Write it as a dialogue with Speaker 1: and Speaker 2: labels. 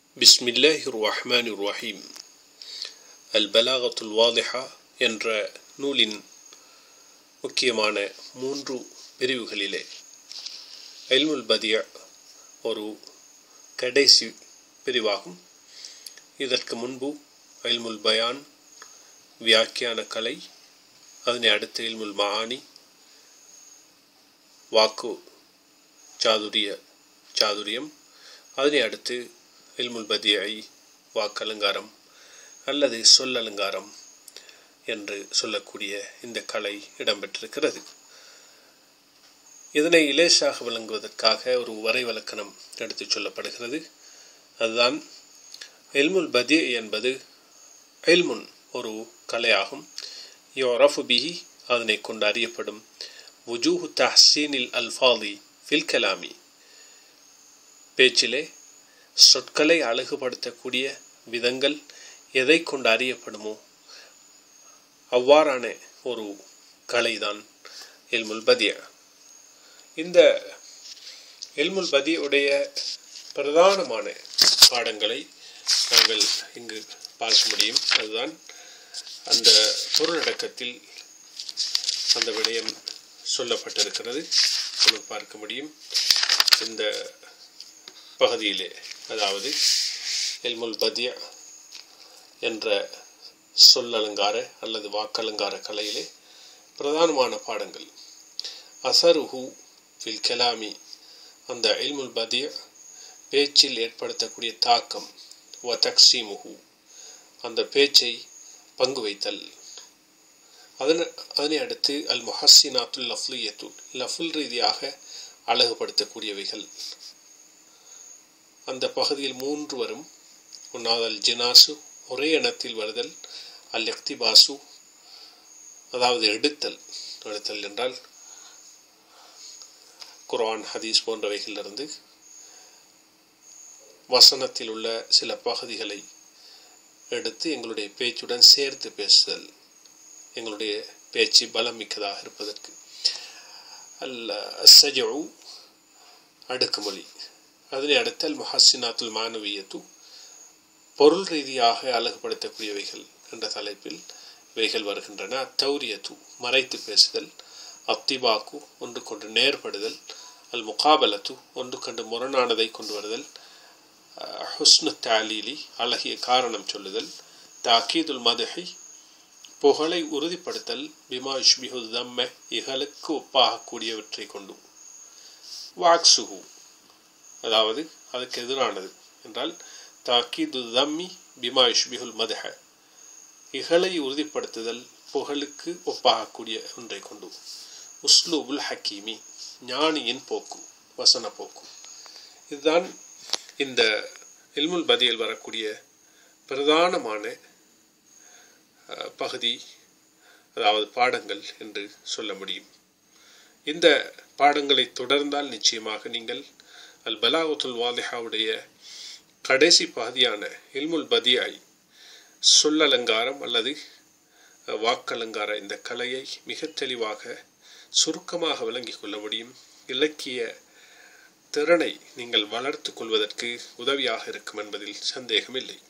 Speaker 1: بسم الله الرحمن الرحيم البلاغة الواضحة என்ற நூலின் முக்கியமான மூன்று பிரிவுகளிலே எல்முல் பதிய ஒரு கடைசி பிரிவாகும் இதற்கு முன்பு எல்முல் பயான் வியாக்கியான கலை அதனை அடுத்து இல்முல் மஆனி வாக்கு சாதுரிய சாதுரியம் அதனை அடுத்து இல்முல் பதியை வாக்கலங்காரம் அல்லது சொல்லலங்காரம் என்று சொல்லக்கூடிய இந்த கலை இடம்பெற்றிருக்கிறது இதனை இலேசாக விளங்குவதற்காக ஒரு வரை விளக்கணம் எடுத்துச் சொல்லப்படுகிறது அதுதான் எல்முல் பதி என்பது எல்முன் ஒரு கலையாகும் யோரஃபு பிஹி அதனை கொண்டு அறியப்படும் வுஜூஹு தஹ்சீனில் அல்ஃபாதி ஃபில் கலாமி பேச்சிலே சொற்களை அழகுபடுத்தக்கூடிய விதங்கள் எதை கொண்டு அறியப்படுமோ அவ்வாறான ஒரு கலைதான் எல்முல் பதிய இந்த எல்முல் பதியுடைய பிரதானமான பாடங்களை நாங்கள் இங்கு பார்க்க முடியும் அதுதான் அந்த பொருளடக்கத்தில் அந்த விடயம் சொல்லப்பட்டிருக்கிறது நமக்கு பார்க்க முடியும் இந்த பகுதியிலே அதாவது எல்முல் பதிய என்ற சொல்லலங்கார அல்லது வாக்கலங்கார கலையிலே பிரதானமான பாடங்கள் அசருஹு ஃபில் கலாமி அந்த இல்முல் பதிய பேச்சில் ஏற்படுத்தக்கூடிய தாக்கம் வ தக்ஸீமுஹு அந்த பேச்சை பங்கு வைத்தல் அதனை அதனை அடுத்து அல் முஹஸ்ஸினாத்துல் லஃப்லியத்துல் லஃபுல் ரீதியாக அழகுபடுத்தக்கூடியவைகள் அந்த பகுதியில் மூன்று வரும் ஒன்றாவது அல் ஜினாசு ஒரே இனத்தில் வருதல் அல் எக்திபாசு அதாவது எடுத்தல் எடுத்தல் என்றால் குர்ஆன் ஹதீஸ் போன்றவைகளிலிருந்து வசனத்தில் உள்ள சில பகுதிகளை எடுத்து எங்களுடைய பேச்சுடன் சேர்த்து பேசுதல் எங்களுடைய பேச்சு பலம் மிக்கதாக இருப்பதற்கு அல்ல சஜு அடுக்குமொழி அதனை அடுத்தல் மஹசினாத்துல் மானவியத்து பொருள் ரீதியாக அழகுபடுத்தக்கூடியவைகள் என்ற தலைப்பில் இவைகள் வருகின்றன அத்தௌரியத்து மறைத்து பேசுதல் அப்திபாக்கு ஒன்று கொண்டு நேர்படுதல் அல் முகாபலத்து ஒன்று கண்டு முரணானதை கொண்டு வருதல் ஹுஸ்னு தாலீலி அழகிய காரணம் சொல்லுதல் தாக்கீதுல் மதஹி புகழை உறுதிப்படுத்தல் பிமா இஷ்பிஹு தம்ம இகலுக்கு ஒப்பாகக்கூடியவற்றை கொண்டு வாக்சுஹு அதாவது அதுக்கு எதிரானது என்றால் தாக்கீது தம்மி பிமா இஷ்பிஹுல் மதஹ இகலை உறுதிப்படுத்துதல் புகழுக்கு ஒப்பாகக்கூடிய ஒன்றை கொண்டு உஸ்லூபுல் ஹக்கீமி ஞானியின் போக்கு வசன போக்கு இதுதான் இந்த இல்முல் பதியில் வரக்கூடிய பிரதானமான பகுதி அதாவது பாடங்கள் என்று சொல்ல முடியும் இந்த பாடங்களை தொடர்ந்தால் நிச்சயமாக நீங்கள் அல் பலாகுத்துல் வாலிஹாவுடைய கடைசி பகுதியான இல்முல் பதியாய் சொல்லலங்காரம் அல்லது வாக்கலங்கார இந்த கலையை மிக தெளிவாக சுருக்கமாக விளங்கிக் கொள்ள முடியும் இலக்கிய திறனை நீங்கள் வளர்த்து கொள்வதற்கு உதவியாக இருக்கும் என்பதில் சந்தேகமில்லை